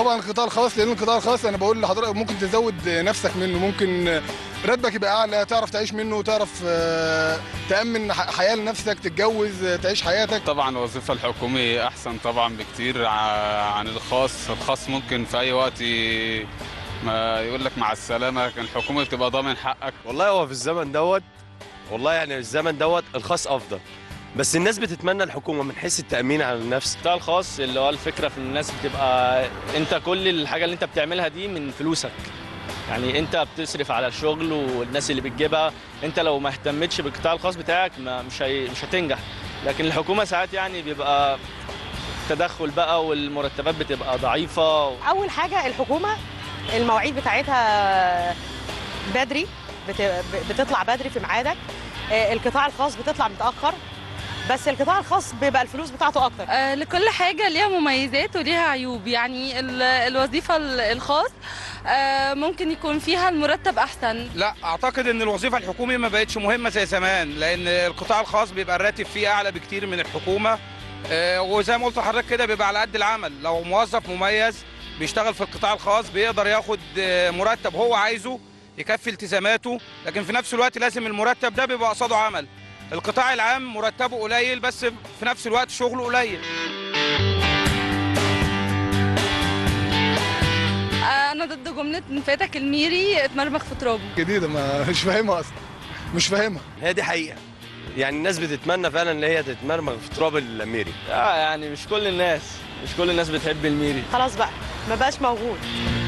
طبعا القطاع الخاص لان القطاع الخاص انا بقول لحضرتك ممكن تزود نفسك منه ممكن راتبك يبقى اعلى تعرف تعيش منه تعرف آه، تامن ح- حياه لنفسك تتجوز آه، تعيش حياتك طبعا الوظيفة الحكومية أحسن طبعا بكتير ع- عن الخاص الخاص ممكن في أي وقت ي- ما يقول لك مع السلامة لكن الحكومة بتبقى ضامن حقك والله هو في الزمن دوت والله يعني الزمن دوت الخاص افضل بس الناس بتتمنى الحكومه من حيث التامين على النفس القطاع الخاص اللي هو الفكره في الناس بتبقى انت كل الحاجه اللي انت بتعملها دي من فلوسك يعني انت بتصرف على الشغل والناس اللي بتجيبها انت لو ما اهتمتش بالقطاع الخاص بتاعك ما مش هي مش هتنجح لكن الحكومه ساعات يعني بيبقى تدخل بقى والمرتبات بتبقى ضعيفه اول حاجه الحكومه المواعيد بتاعتها بدري بت- بتطلع بدري في ميعادك آه، القطاع الخاص بتطلع متاخر بس القطاع الخاص بيبقى الفلوس بتاعته اكتر آه، لكل حاجة ليها مميزات وليها عيوب يعني ال- الوظيفة ال- الخاص آه، ممكن يكون فيها المرتب أحسن لا اعتقد ان الوظيفه الحكوميه ما بقتش مهمه زي زمان لان القطاع الخاص بيبقى الراتب فيه اعلى بكتير من الحكومه آه، وزي ما قلت لحضرتك كده بيبقى على قد العمل لو موظف مميز بيشتغل في القطاع الخاص بيقدر ياخد آه، مرتب هو عايزه يكفي التزاماته لكن في نفس الوقت لازم المرتب ده بيبقى قصاده عمل القطاع العام مرتبه قليل بس في نفس الوقت شغله قليل آه، أنا ضد جملة إن فاتك الميري اتمرمغ في ترابه جديده ما مش فاهمها اصلا مش فاهمها هي دي حقيقه يعني الناس بتتمنى فعلا ان هي تتمرمغ في تراب الميري آه يعني مش كل الناس مش كل الناس بتحب الميري خلاص بقى ما بقاش موجود